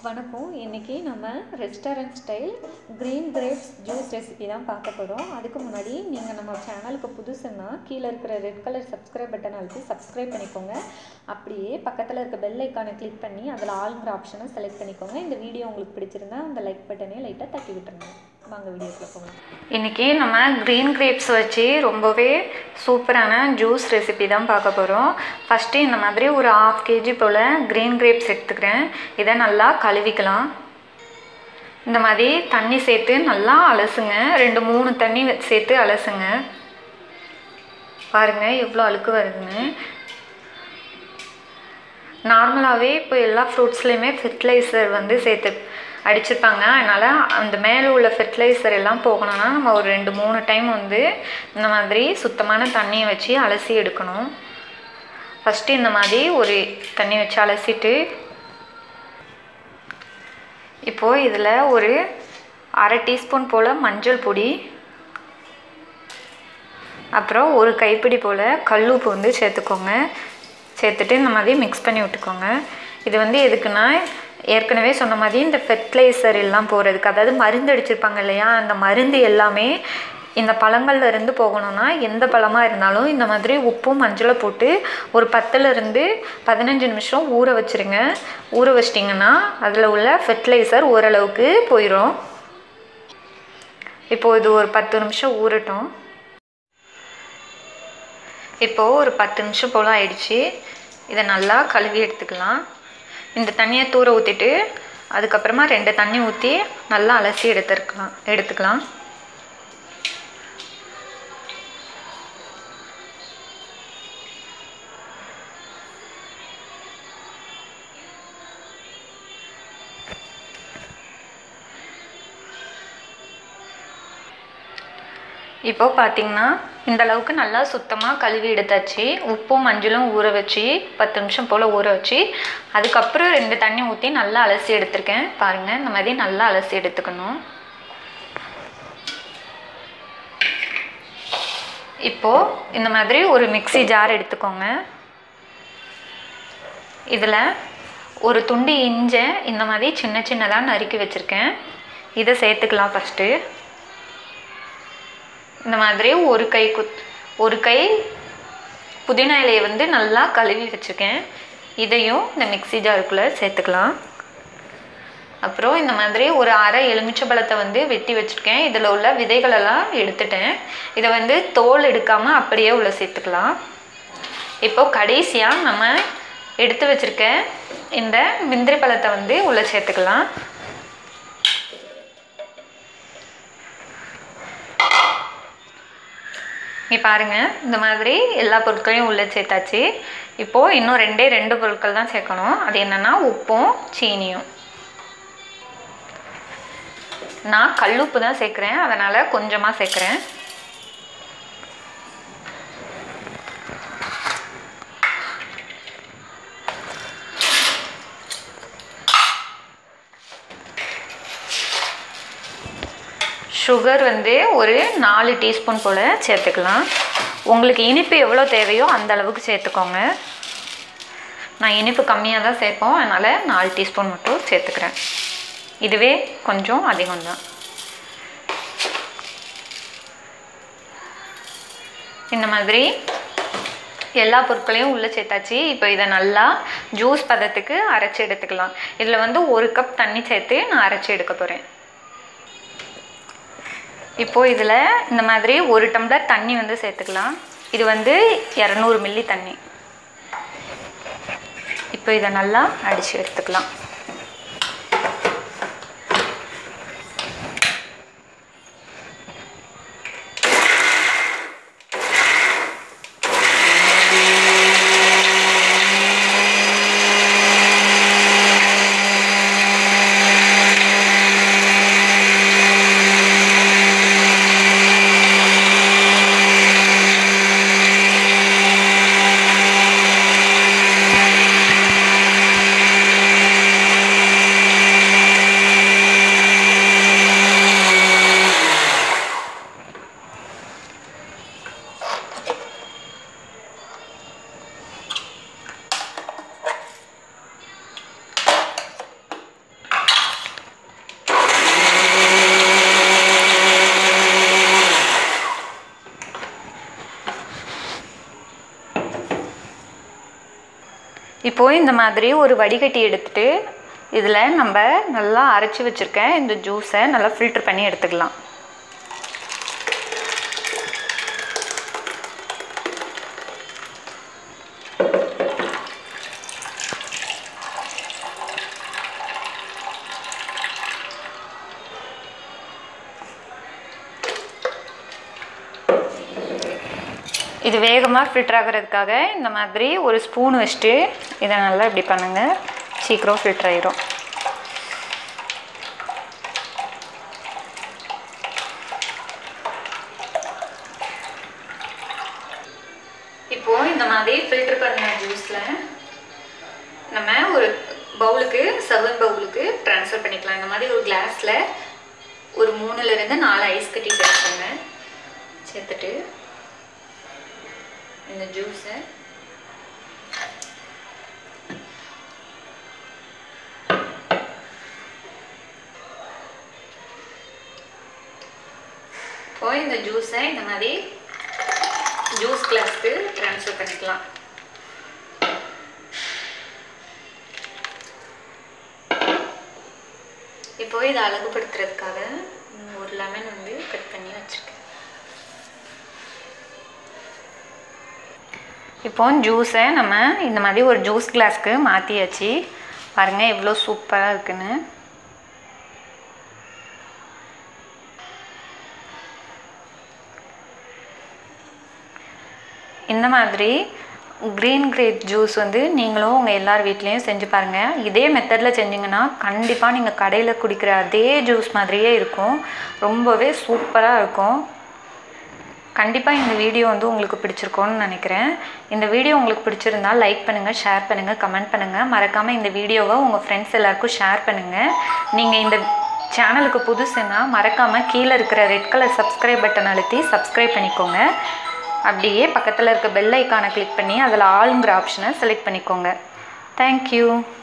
வணக்கம் இன்றைக்கி நம்ம restaurant style green grapes juice recipe தான் பார்க்க போகிறோம் அதுக்கு முன்னாடி நீங்கள் நம்ம சேனலுக்கு புதுசுன்னா கீழே இருக்கிற ரெட் கலர் சப்ஸ்கிரைப் பட்டன் அழுத்தி சப்ஸ்கிரைப் பண்ணிக்கோங்க அப்படியே பக்கத்தில் இருக்க பெல் ஐக்கானை கிளிக் பண்ணி அதில் ஆளுங்கிற ஆப்ஷனை செலக்ட் பண்ணிக்கோங்க இந்த வீடியோ உங்களுக்கு பிடிச்சிருந்தா அந்த லைக் பட்டனே லைட்டாக தட்டி விட்டுருங்க வாங்க வீடியோக்குள்ளே போகலாம் இன்றைக்கி நம்ம க்ரீன் கிரேப்ஸ் வச்சு ரொம்பவே சூப்பரான ஜூஸ் ரெசிபி தான் பார்க்க போகிறோம் ஃபஸ்ட்டு இந்த மாதிரி ஒரு ஆஃப் கேஜி போல் க்ரீன் கிரேப்ஸ் எடுத்துக்கிறேன் இதை நல்லா கழுவிக்கலாம் இந்த மாதிரி தண்ணி சேர்த்து நல்லா அலசுங்க ரெண்டு மூணு தண்ணி வ- சேர்த்து அலசுங்க பாருங்கள் எவ்வளோ அழுக்கு வருதுன்னு நார்மலாகவே இப்போ எல்லா ஃப்ரூட்ஸ்லேயுமே ஃபெர்டிலைசர் வந்து சேர்த்து அடிச்சிருப்பாங்க அதனால் அந்த மேலே உள்ள ஃபெர்டிலைசர் எல்லாம் போகணும்னா நம்ம ஒரு ரெண்டு மூணு டைம் வந்து இந்த மாதிரி சுத்தமான தண்ணியை வச்சு அலசி எடுக்கணும் ஃபஸ்ட்டு இந்த மாதிரி ஒரு தண்ணி வச்சு அலசிட்டு இப்போது இதில் ஒரு அரை டீஸ்பூன் போல் மஞ்சள் பொடி அப்புறம் ஒரு கைப்பிடி போல் கல்லுப்பு வந்து சேர்த்துக்கோங்க சேர்த்துட்டு இந்த மாதிரி மிக்ஸ் பண்ணி விட்டுக்கோங்க இது வந்து எதுக்குன்னா ஏற்கனவே சொன்ன மாதிரி இந்த ஃபெர்டிலைசர் எல்லாம் போகிறதுக்கு அதாவது மருந்து அடிச்சிருப்பாங்க இல்லையா அந்த மருந்து எல்லாமே இந்த பழங்கள்ல இருந்து போகணும்னா எந்த பழமாக இருந்தாலும் இந்த மாதிரி உப்பும் மஞ்சளும் போட்டு ஒரு பத்துலேருந்து பதினஞ்சு நிமிஷம் ஊற வச்சுருங்க ஊற வச்சிட்டிங்கன்னா அதில் உள்ள ஃபெர்டிலைசர் ஓரளவுக்கு போயிடும் இப்போது இது ஒரு பத்து நிமிஷம் ஊறட்டும் இப்போது ஒரு பத்து நிமிஷம் போல் ஆயிடுச்சு இதை நல்லா கழுவி எடுத்துக்கலாம் இந்த தண்ணியை தூர ஊற்றிட்டு அதுக்கப்புறமா ரெண்டு தண்ணி ஊற்றி நல்லா அலசி எடுத்துருக்கலாம் எடுத்துக்கலாம் இப்போ பார்த்தீங்கன்னா இந்த அளவுக்கு நல்லா சுத்தமாக கழுவி எடுத்தாச்சு உப்பும் மஞ்சளும் ஊற வச்சு பத்து நிமிஷம் போல் ஊற வச்சு அதுக்கப்புறம் ரெண்டு தண்ணி ஊற்றி நல்லா அலசி எடுத்திருக்கேன் பாருங்கள் இந்த மாதிரி நல்லா அலசி எடுத்துக்கணும் இப்போது இந்த மாதிரி ஒரு மிக்ஸி ஜார் எடுத்துக்கோங்க இதில் ஒரு துண்டு இஞ்சை இந்த மாதிரி சின்ன சின்னதாக நறுக்கி வச்சுருக்கேன் இதை சேர்த்துக்கலாம் ஃபஸ்ட்டு இந்த மாதிரி ஒரு கை குத் ஒரு கை புதினா இலையை வந்து நல்லா கழுவி வச்சுருக்கேன் இதையும் இந்த மிக்ஸி ஜாருக்குள்ளே சேர்த்துக்கலாம் அப்புறம் இந்த மாதிரி ஒரு அரை எலுமிச்சை பழத்தை வந்து வெட்டி வச்சுருக்கேன் இதில் உள்ள விதைகளெல்லாம் எடுத்துட்டேன் இதை வந்து தோல் எடுக்காமல் அப்படியே உள்ள சேர்த்துக்கலாம் இப்போ கடைசியாக நம்ம எடுத்து வச்சுருக்க இந்த முந்திரி பழத்தை வந்து உள்ளே சேர்த்துக்கலாம் இங்கே பாருங்கள் இந்த மாதிரி எல்லா பொருட்களையும் உள்ளே சேர்த்தாச்சு இப்போது இன்னும் ரெண்டே ரெண்டு பொருட்கள் தான் சேர்க்கணும் அது என்னென்னா உப்பும் சீனியும் நான் கல்லுப்பு தான் சேர்க்குறேன் அதனால் கொஞ்சமாக சேர்க்குறேன் சுகர் வந்து ஒரு நாலு டீஸ்பூன் போல் சேர்த்துக்கலாம் உங்களுக்கு இனிப்பு எவ்வளோ தேவையோ அந்த அளவுக்கு சேர்த்துக்கோங்க நான் இனிப்பு கம்மியாக தான் சேர்ப்போம் அதனால் நாலு டீஸ்பூன் மட்டும் சேர்த்துக்கிறேன் இதுவே கொஞ்சம் அதிகம்தான் இந்த மாதிரி எல்லா பொருட்களையும் உள்ளே சேர்த்தாச்சு இப்போ இதை நல்லா ஜூஸ் பதத்துக்கு அரைச்சி எடுத்துக்கலாம் இதில் வந்து ஒரு கப் தண்ணி சேர்த்து நான் அரைச்சி எடுக்க போகிறேன் இப்போது இதில் இந்த மாதிரி ஒரு டம்ளர் தண்ணி வந்து சேர்த்துக்கலாம் இது வந்து இரநூறு மில்லி தண்ணி இப்போ இதை நல்லா அடித்து எடுத்துக்கலாம் இப்போது இந்த மாதிரி ஒரு வடிகட்டி எடுத்துட்டு இதில் நம்ம நல்லா அரைச்சி வச்சுருக்க இந்த ஜூஸை நல்லா ஃபில்ட்ரு பண்ணி எடுத்துக்கலாம் இது வேகமாக ஃபில்டர் ஆகிறதுக்காக இந்த மாதிரி ஒரு ஸ்பூன் வச்சுட்டு இதை நல்லா இப்படி பண்ணுங்கள் சீக்கிரம் ஃபில்டர் ஆயிரும் இப்போது இந்த மாதிரி ஃபில்டர் பண்ண ஜூஸில் நம்ம ஒரு பவுலுக்கு சர்வன் பவுலுக்கு ட்ரான்ஸ்ஃபர் பண்ணிக்கலாம் இந்த மாதிரி ஒரு கிளாஸில் ஒரு மூணுலேருந்து நாலு ஐஸ் கட்டி சேர்த்துங்க சேர்த்துட்டு இந்த ஜூஸை இப்போ இந்த ஜூஸை இந்த மாதிரி ஜூஸ் கிளாஸ்க்கு ட்ரான்ஸ்ஃபர் பண்ணிக்கலாம் இப்போ இதை அழகுபடுத்துறதுக்காக ம், ஒரு லெமன் வந்து கட் பண்ணி வச்சுருக்கேன் இப்போ ஜூஸை நம்ம இந்த மாதிரி ஒரு ஜூஸ் கிளாஸ்க்கு மாற்றியாச்சு பாருங்கள் எவ்வளோ சூப்பராக இருக்குன்னு இந்த மாதிரி க்ரீன் கிரேப் ஜூஸ் வந்து நீங்களும் உங்கள் எல்லார் வீட்லேயும் செஞ்சு பாருங்கள் இதே மெத்தடில் செஞ்சிங்கன்னா கண்டிப்பாக நீங்கள் கடையில் குடிக்கிற அதே ஜூஸ் மாதிரியே இருக்கும் ரொம்பவே சூப்பராக இருக்கும் கண்டிப்பாக இந்த வீடியோ வந்து உங்களுக்கு பிடிச்சிருக்கோன்னு நினைக்கிறேன் இந்த வீடியோ உங்களுக்கு பிடிச்சிருந்தா லைக் பண்ணுங்கள் ஷேர் பண்ணுங்கள் கமெண்ட் பண்ணுங்கள் மறக்காமல் இந்த வீடியோவை உங்கள் ஃப்ரெண்ட்ஸ் எல்லாருக்கும் ஷேர் பண்ணுங்கள் நீங்கள் இந்த சேனலுக்கு புதுசுன்னா மறக்காமல் கீழே இருக்கிற ரெட் கலர் சப்ஸ்கிரைப் பட்டன் அழுத்தி சப்ஸ்கிரைப் பண்ணிக்கோங்க அப்படியே பக்கத்தில் இருக்க பெல் ஐக்கானை கிளிக் பண்ணி அதில் ஆளுங்கிற ஆப்ஷனை செலக்ட் பண்ணிக்கோங்க தேங்க்யூ